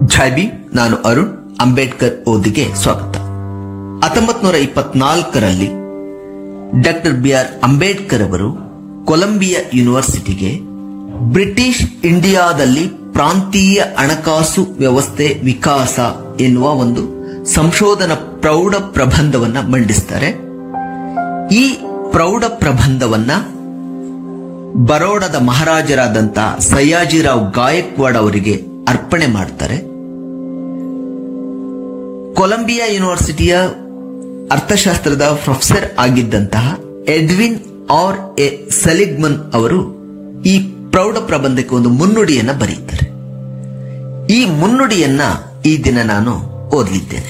ಝಾಯ್ಬಿ ನಾನು ಅರುಣ್ ಅಂಬೇಡ್ಕರ್ ಓದಿಗೆ ಸ್ವಾಗತ ಹತ್ತೊಂಬತ್ ನೂರ ಇಪ್ಪತ್ನಾಲ್ಕರಲ್ಲಿ ಡಾಕ್ಟರ್ ಬಿ ಆರ್ ಅಂಬೇಡ್ಕರ್ ಅವರು ಕೊಲಂಬಿಯಾ ಯೂನಿವರ್ಸಿಟಿಗೆ ಬ್ರಿಟಿಷ್ ಇಂಡಿಯಾದಲ್ಲಿ ಪ್ರಾಂತೀಯ ಹಣಕಾಸು ವ್ಯವಸ್ಥೆ ವಿಕಾಸ ಎನ್ನುವ ಒಂದು ಸಂಶೋಧನಾ ಪ್ರೌಢ ಪ್ರಬಂಧವನ್ನ ಮಂಡಿಸ್ತಾರೆ ಈ ಪ್ರೌಢ ಪ್ರಬಂಧವನ್ನ ಬರೋಡದ ಮಹಾರಾಜರಾದಂತ ಸಯ್ಯಾಜಿರಾವ್ ಗಾಯಕ್ವಾಡ್ ಅವರಿಗೆ ಅರ್ಪಣೆ ಮಾಡ್ತಾರೆ ಕೊಲಂಬಿಯಾ ಯೂನಿವರ್ಸಿಟಿಯ ಅರ್ಥಶಾಸ್ತ್ರದ ಪ್ರೊಫೆಸರ್ ಆಗಿದ್ದಂತಹ ಎಡ್ವಿನ್ ಆರ್ ಎ ಸಲಿಗ್ಮನ್ ಅವರು ಈ ಪ್ರೌಢ ಪ್ರಬಂಧಕ್ಕೆ ಒಂದು ಮುನ್ನುಡಿಯನ್ನ ಬರೆಯುತ್ತಾರೆ ಈ ಮುನ್ನುಡಿಯನ್ನ ಈ ದಿನ ನಾನು ಓದಲಿದ್ದೇನೆ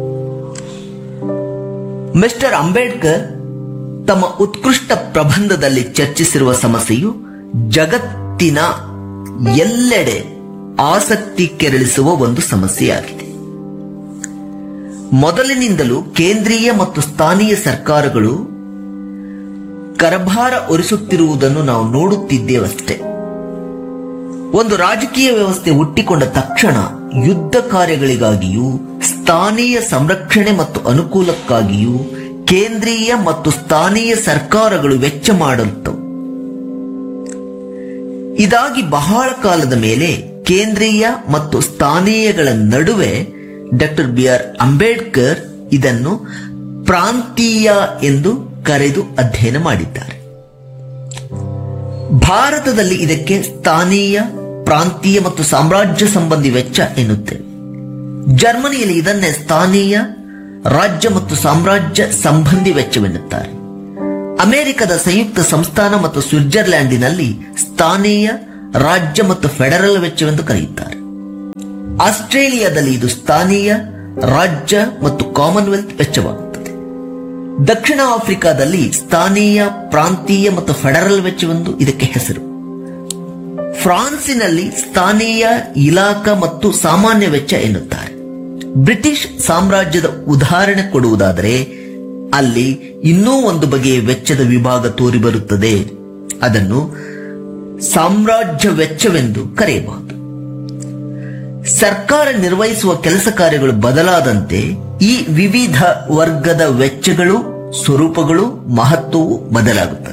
ಮಿಸ್ಟರ್ ಅಂಬೇಡ್ಕರ್ ತಮ್ಮ ಉತ್ಕೃಷ್ಟ ಪ್ರಬಂಧದಲ್ಲಿ ಚರ್ಚಿಸಿರುವ ಸಮಸ್ಯೆಯು ಜಗತ್ತಿನ ಎಲ್ಲೆಡೆ ಆಸಕ್ತಿ ಕೆರಳಿಸುವ ಒಂದು ಸಮಸ್ಯೆಯಾಗಿದೆ ಮೊದಲಿನಿಂದಲೂ ಕೇಂದ್ರೀಯ ಮತ್ತು ಸ್ಥಾನೀಯ ಸರ್ಕಾರಗಳು ಕರಭಾರ ಹೊರಿಸುತ್ತಿರುವುದನ್ನು ನಾವು ನೋಡುತ್ತಿದ್ದೇವಷ್ಟೇ ಒಂದು ರಾಜಕೀಯ ವ್ಯವಸ್ಥೆ ಹುಟ್ಟಿಕೊಂಡ ತಕ್ಷಣ ಯುದ್ಧ ಕಾರ್ಯಗಳಿಗಾಗಿಯೂ ಸ್ಥಾನೀಯ ಸಂರಕ್ಷಣೆ ಮತ್ತು ಅನುಕೂಲಕ್ಕಾಗಿಯೂ ಕೇಂದ್ರೀಯ ಮತ್ತು ಸ್ಥಾನೀಯ ಸರ್ಕಾರಗಳು ವೆಚ್ಚ ಮಾಡುತ್ತವು ಇದಾಗಿ ಬಹಳ ಕಾಲದ ಮೇಲೆ ಕೇಂದ್ರೀಯ ಮತ್ತು ಸ್ಥಾನೀಯಗಳ ನಡುವೆ ಡಾಕ್ಟರ್ ಬಿ ಆರ್ ಅಂಬೇಡ್ಕರ್ ಇದನ್ನು ಪ್ರಾಂತೀಯ ಎಂದು ಕರೆದು ಅಧ್ಯಯನ ಮಾಡಿದ್ದಾರೆ ಭಾರತದಲ್ಲಿ ಇದಕ್ಕೆ ಸ್ಥಾನೀಯ ಪ್ರಾಂತೀಯ ಮತ್ತು ಸಾಮ್ರಾಜ್ಯ ಸಂಬಂಧಿ ವೆಚ್ಚ ಎನ್ನುತ್ತೇವೆ ಜರ್ಮನಿಯಲ್ಲಿ ಇದನ್ನೇ ಸ್ಥಾನೀಯ ರಾಜ್ಯ ಮತ್ತು ಸಾಮ್ರಾಜ್ಯ ಸಂಬಂಧಿ ವೆಚ್ಚವೆನ್ನುತ್ತಾರೆ ಅಮೆರಿಕದ ಸಂಯುಕ್ತ ಸಂಸ್ಥಾನ ಮತ್ತು ಸ್ವಿಟ್ಜರ್ಲ್ಯಾಂಡಿನಲ್ಲಿ ಸ್ಥಾನೀಯ ರಾಜ್ಯ ಮತ್ತು ಫೆಡರಲ್ ವೆಚ್ಚವೆಂದು ಕರೆಯುತ್ತಾರೆ ಆಸ್ಟ್ರೇಲಿಯಾದಲ್ಲಿ ಇದು ಸ್ಥಾನೀಯ ರಾಜ್ಯ ಮತ್ತು ಕಾಮನ್ವೆಲ್ತ್ ವೆಚ್ಚವಾಗುತ್ತದೆ ದಕ್ಷಿಣ ಆಫ್ರಿಕಾದಲ್ಲಿ ಸ್ಥಾನೀಯ ಪ್ರಾಂತೀಯ ಮತ್ತು ಫೆಡರಲ್ ವೆಚ್ಚವೆಂದು ಇದಕ್ಕೆ ಹೆಸರು ಫ್ರಾನ್ಸಿನಲ್ಲಿ ಸ್ಥಾನೀಯ ಇಲಾಖಾ ಮತ್ತು ಸಾಮಾನ್ಯ ವೆಚ್ಚ ಎನ್ನುತ್ತಾರೆ ಬ್ರಿಟಿಷ್ ಸಾಮ್ರಾಜ್ಯದ ಉದಾಹರಣೆ ಕೊಡುವುದಾದರೆ ಅಲ್ಲಿ ಇನ್ನೂ ಒಂದು ಬಗೆಯ ವೆಚ್ಚದ ವಿಭಾಗ ತೋರಿಬರುತ್ತದೆ ಅದನ್ನು ಸಾಮ್ರಾಜ್ಯ ವೆಚ್ಚವೆಂದು ಕರೆಯಬಹುದು ಸರ್ಕಾರ ನಿರ್ವಹಿಸುವ ಕೆಲಸ ಕಾರ್ಯಗಳು ಬದಲಾದಂತೆ ಈ ವಿವಿಧ ವರ್ಗದ ವೆಚ್ಚಗಳು ಸ್ವರೂಪಗಳು ಮಹತ್ವವು ಬದಲಾಗುತ್ತದೆ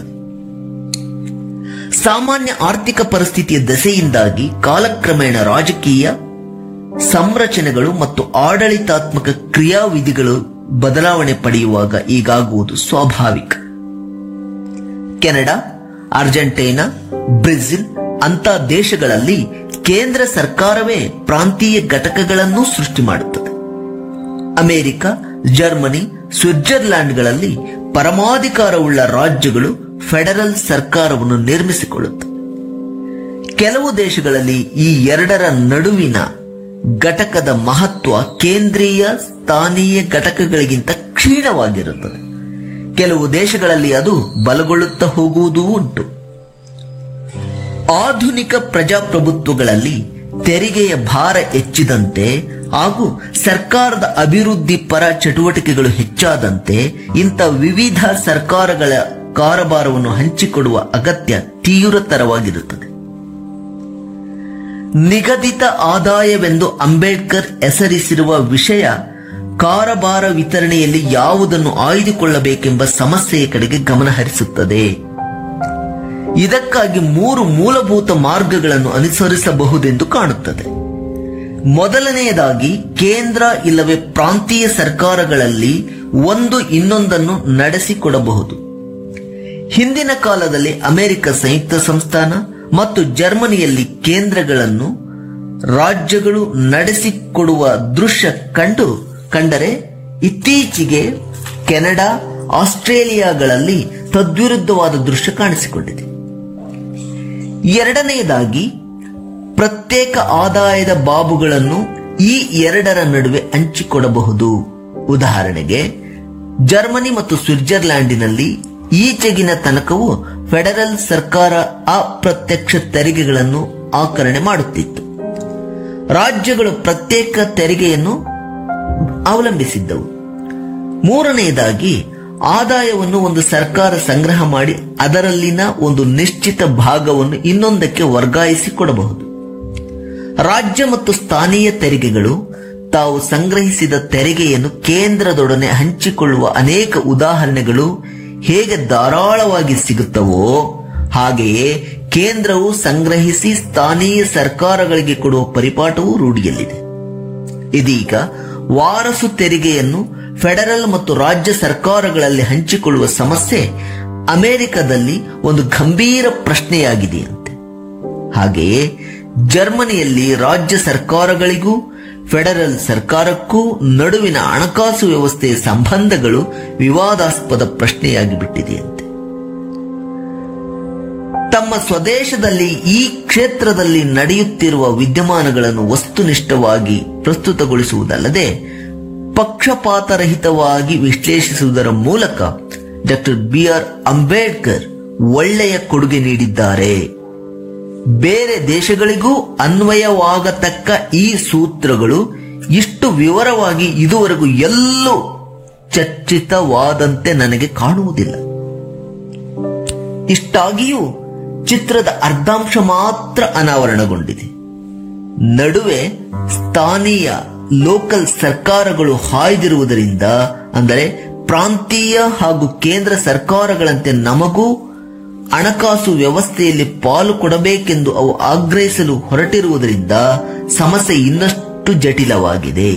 ಸಾಮಾನ್ಯ ಆರ್ಥಿಕ ಪರಿಸ್ಥಿತಿಯ ದೆಸೆಯಿಂದಾಗಿ ಕಾಲಕ್ರಮೇಣ ರಾಜಕೀಯ ಸಂರಚನೆಗಳು ಮತ್ತು ಆಡಳಿತಾತ್ಮಕ ಕ್ರಿಯಾವಿಧಿಗಳು ಬದಲಾವಣೆ ಪಡೆಯುವಾಗ ಈಗಾಗುವುದು ಸ್ವಾಭಾವಿಕ ಕೆನಡಾ ಅರ್ಜೆಂಟೈನಾ ಬ್ರೆಜಿಲ್ ಅಂತ ದೇಶಗಳಲ್ಲಿ ಕೇಂದ್ರ ಸರ್ಕಾರವೇ ಪ್ರಾಂತೀಯ ಘಟಕಗಳನ್ನು ಸೃಷ್ಟಿ ಮಾಡುತ್ತದೆ ಅಮೆರಿಕ ಜರ್ಮನಿ ಸ್ವಿಟ್ಜರ್ಲ್ಯಾಂಡ್ಗಳಲ್ಲಿ ಪರಮಾಧಿಕಾರವುಳ್ಳ ರಾಜ್ಯಗಳು ಫೆಡರಲ್ ಸರ್ಕಾರವನ್ನು ನಿರ್ಮಿಸಿಕೊಳ್ಳುತ್ತವೆ ಕೆಲವು ದೇಶಗಳಲ್ಲಿ ಈ ಎರಡರ ನಡುವಿನ ಘಟಕದ ಮಹತ್ವ ಕೇಂದ್ರೀಯ ಸ್ಥಾನೀಯ ಘಟಕಗಳಿಗಿಂತ ಕ್ಷೀಣವಾಗಿರುತ್ತದೆ ಕೆಲವು ದೇಶಗಳಲ್ಲಿ ಅದು ಬಲಗೊಳ್ಳುತ್ತಾ ಹೋಗುವುದೂ ಉಂಟು ಆಧುನಿಕ ಪ್ರಜಾಪ್ರಭುತ್ವಗಳಲ್ಲಿ ತೆರಿಗೆಯ ಭಾರ ಹೆಚ್ಚಿದಂತೆ ಹಾಗೂ ಸರ್ಕಾರದ ಅಭಿವೃದ್ಧಿ ಪರ ಚಟುವಟಿಕೆಗಳು ಹೆಚ್ಚಾದಂತೆ ಇಂಥ ವಿವಿಧ ಸರ್ಕಾರಗಳ ಕಾರಭಾರವನ್ನು ಹಂಚಿಕೊಡುವ ಅಗತ್ಯ ತೀವ್ರತರವಾಗಿರುತ್ತದೆ ನಿಗದಿತ ಆದಾಯವೆಂದು ಅಂಬೇಡ್ಕರ್ ಹೆಸರಿಸಿರುವ ವಿಷಯ ಕಾರಭಾರ ವಿತರಣೆಯಲ್ಲಿ ಯಾವುದನ್ನು ಆಯ್ದುಕೊಳ್ಳಬೇಕೆಂಬ ಸಮಸ್ಯೆಯ ಕಡೆಗೆ ಗಮನ ಹರಿಸುತ್ತದೆ ಇದಕ್ಕಾಗಿ ಮೂರು ಮೂಲಭೂತ ಮಾರ್ಗಗಳನ್ನು ಅನುಸರಿಸಬಹುದೆಂದು ಕಾಣುತ್ತದೆ ಮೊದಲನೆಯದಾಗಿ ಕೇಂದ್ರ ಇಲ್ಲವೇ ಪ್ರಾಂತೀಯ ಸರ್ಕಾರಗಳಲ್ಲಿ ಒಂದು ಇನ್ನೊಂದನ್ನು ನಡೆಸಿಕೊಡಬಹುದು ಹಿಂದಿನ ಕಾಲದಲ್ಲಿ ಅಮೆರಿಕ ಸಂಯುಕ್ತ ಸಂಸ್ಥಾನ ಮತ್ತು ಜರ್ಮನಿಯಲ್ಲಿ ಕೇಂದ್ರಗಳನ್ನು ರಾಜ್ಯಗಳು ನಡೆಸಿಕೊಡುವ ದೃಶ್ಯ ಕಂಡು ಕಂಡರೆ ಇತ್ತೀಚೆಗೆ ಕೆನಡಾ ಆಸ್ಟ್ರೇಲಿಯಾಗಳಲ್ಲಿ ತದ್ವಿರುದ್ಧವಾದ ದೃಶ್ಯ ಕಾಣಿಸಿಕೊಂಡಿದೆ ಎರಡನೆಯದಾಗಿ ಪ್ರತ್ಯೇಕ ಆದಾಯದ ಬಾಬುಗಳನ್ನು ಈ ಎರಡರ ನಡುವೆ ಹಂಚಿಕೊಡಬಹುದು ಉದಾಹರಣೆಗೆ ಜರ್ಮನಿ ಮತ್ತು ಸ್ವಿಟ್ಜರ್ಲ್ಯಾಂಡಿನಲ್ಲಿ ಈಚೆಗಿನ ತನಕವೂ ಫೆಡರಲ್ ಸರ್ಕಾರ ಅಪ್ರತ್ಯಕ್ಷ ತೆರಿಗೆಗಳನ್ನು ಆಕರಣೆ ಮಾಡುತ್ತಿತ್ತು ರಾಜ್ಯಗಳು ಪ್ರತ್ಯೇಕ ತೆರಿಗೆಯನ್ನು ಅವಲಂಬಿಸಿದ್ದವು ಮೂರನೆಯದಾಗಿ ಆದಾಯವನ್ನು ಒಂದು ಸರ್ಕಾರ ಸಂಗ್ರಹ ಮಾಡಿ ಅದರಲ್ಲಿನ ಒಂದು ನಿಶ್ಚಿತ ಭಾಗವನ್ನು ಇನ್ನೊಂದಕ್ಕೆ ವರ್ಗಾಯಿಸಿ ಕೊಡಬಹುದು ರಾಜ್ಯ ಮತ್ತು ಸ್ಥಾನೀಯ ತೆರಿಗೆಗಳು ತಾವು ಸಂಗ್ರಹಿಸಿದ ತೆರಿಗೆಯನ್ನು ಕೇಂದ್ರದೊಡನೆ ಹಂಚಿಕೊಳ್ಳುವ ಅನೇಕ ಉದಾಹರಣೆಗಳು ಹೇಗೆ ಧಾರಾಳವಾಗಿ ಸಿಗುತ್ತವೋ ಹಾಗೆಯೇ ಕೇಂದ್ರವು ಸಂಗ್ರಹಿಸಿ ಸ್ಥಾನೀಯ ಸರ್ಕಾರಗಳಿಗೆ ಕೊಡುವ ಪರಿಪಾಠವೂ ರೂಢಿಯಲ್ಲಿದೆ ಇದೀಗ ವಾರಸು ತೆರಿಗೆಯನ್ನು ಫೆಡರಲ್ ಮತ್ತು ರಾಜ್ಯ ಸರ್ಕಾರಗಳಲ್ಲಿ ಹಂಚಿಕೊಳ್ಳುವ ಸಮಸ್ಯೆ ಅಮೆರಿಕದಲ್ಲಿ ಒಂದು ಗಂಭೀರ ಪ್ರಶ್ನೆಯಾಗಿದೆಯಂತೆ ಹಾಗೆಯೇ ಜರ್ಮನಿಯಲ್ಲಿ ರಾಜ್ಯ ಸರ್ಕಾರಗಳಿಗೂ ಫೆಡರಲ್ ಸರ್ಕಾರಕ್ಕೂ ನಡುವಿನ ಹಣಕಾಸು ವ್ಯವಸ್ಥೆಯ ಸಂಬಂಧಗಳು ವಿವಾದಾಸ್ಪದ ಪ್ರಶ್ನೆಯಾಗಿ ಬಿಟ್ಟಿದೆಯಂತೆ ತಮ್ಮ ಸ್ವದೇಶದಲ್ಲಿ ಈ ಕ್ಷೇತ್ರದಲ್ಲಿ ನಡೆಯುತ್ತಿರುವ ವಿದ್ಯಮಾನಗಳನ್ನು ವಸ್ತುನಿಷ್ಠವಾಗಿ ಪ್ರಸ್ತುತಗೊಳಿಸುವುದಲ್ಲದೆ ಪಕ್ಷಪಾತರಹಿತವಾಗಿ ವಿಶ್ಲೇಷಿಸುವುದರ ಮೂಲಕ ಡಾಕ್ಟರ್ ಬಿ ಆರ್ ಅಂಬೇಡ್ಕರ್ ಒಳ್ಳೆಯ ಕೊಡುಗೆ ನೀಡಿದ್ದಾರೆ ಬೇರೆ ದೇಶಗಳಿಗೂ ಅನ್ವಯವಾಗತಕ್ಕ ಈ ಸೂತ್ರಗಳು ಇಷ್ಟು ವಿವರವಾಗಿ ಇದುವರೆಗೂ ಎಲ್ಲೂ ಚರ್ಚಿತವಾದಂತೆ ನನಗೆ ಕಾಣುವುದಿಲ್ಲ ಇಷ್ಟಾಗಿಯೂ ಚಿತ್ರದ ಅರ್ಧಾಂಶ ಮಾತ್ರ ಅನಾವರಣಗೊಂಡಿದೆ ನಡುವೆ ಸ್ಥಾನೀಯ ಲೋಕಲ್ ಸರ್ಕಾರಗಳು ಹಾಯ್ದಿರುವುದರಿಂದ ಅಂದರೆ ಪ್ರಾಂತೀಯ ಹಾಗೂ ಕೇಂದ್ರ ಸರ್ಕಾರಗಳಂತೆ ನಮಗೂ ಹಣಕಾಸು ವ್ಯವಸ್ಥೆಯಲ್ಲಿ ಪಾಲು ಕೊಡಬೇಕೆಂದು ಅವು ಆಗ್ರಹಿಸಲು ಹೊರಟಿರುವುದರಿಂದ ಸಮಸ್ಯೆ ಇನ್ನಷ್ಟು ಜಟಿಲವಾಗಿದೆ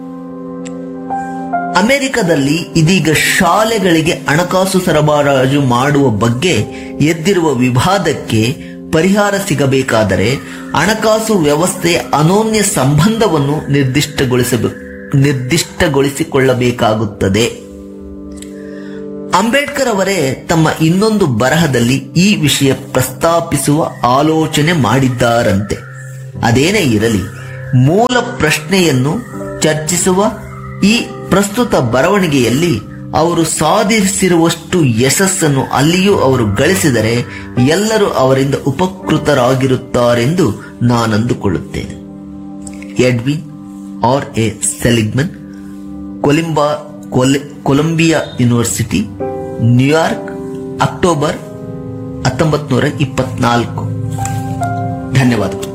ಅಮೆರಿಕದಲ್ಲಿ ಇದೀಗ ಶಾಲೆಗಳಿಗೆ ಹಣಕಾಸು ಸರಬರಾಜು ಮಾಡುವ ಬಗ್ಗೆ ಎದ್ದಿರುವ ವಿವಾದಕ್ಕೆ ಪರಿಹಾರ ಸಿಗಬೇಕಾದರೆ ಹಣಕಾಸು ವ್ಯವಸ್ಥೆಯ ಅನೋನ್ಯ ಸಂಬಂಧವನ್ನು ನಿರ್ದಿಷ್ಟಗೊಳಿಸಬೇಕು ನಿರ್ದಿಷ್ಟಗೊಳಿಸಿಕೊಳ್ಳಬೇಕಾಗುತ್ತದೆ ಅಂಬೇಡ್ಕರ್ ಅವರೇ ತಮ್ಮ ಇನ್ನೊಂದು ಬರಹದಲ್ಲಿ ಈ ವಿಷಯ ಪ್ರಸ್ತಾಪಿಸುವ ಆಲೋಚನೆ ಮಾಡಿದ್ದಾರಂತೆ ಅದೇನೇ ಇರಲಿ ಮೂಲ ಪ್ರಶ್ನೆಯನ್ನು ಚರ್ಚಿಸುವ ಈ ಪ್ರಸ್ತುತ ಬರವಣಿಗೆಯಲ್ಲಿ ಅವರು ಸಾಧಿಸಿರುವಷ್ಟು ಯಶಸ್ಸನ್ನು ಅಲ್ಲಿಯೂ ಅವರು ಗಳಿಸಿದರೆ ಎಲ್ಲರೂ ಅವರಿಂದ ಉಪಕೃತರಾಗಿರುತ್ತಾರೆಂದು ನಾನಂದುಕೊಳ್ಳುತ್ತೇನೆ ಎಡ್ವಿನ್ ಆರ್ ಎ ಸೆಲಿಗ್ಮನ್ ಕೊಲಿಂಬಾ ಕೊಲ್- ಕೊಲಂಬಿಯಾ ಯೂನಿವರ್ಸಿಟಿ ನ್ಯೂಯಾರ್ಕ್ ಅಕ್ಟೋಬರ್ ಹತ್ತೊಂಬತ್ತು ನೂರ ಇಪ್ಪತ್ನಾಲ್ಕು ಧನ್ಯವಾದಗಳು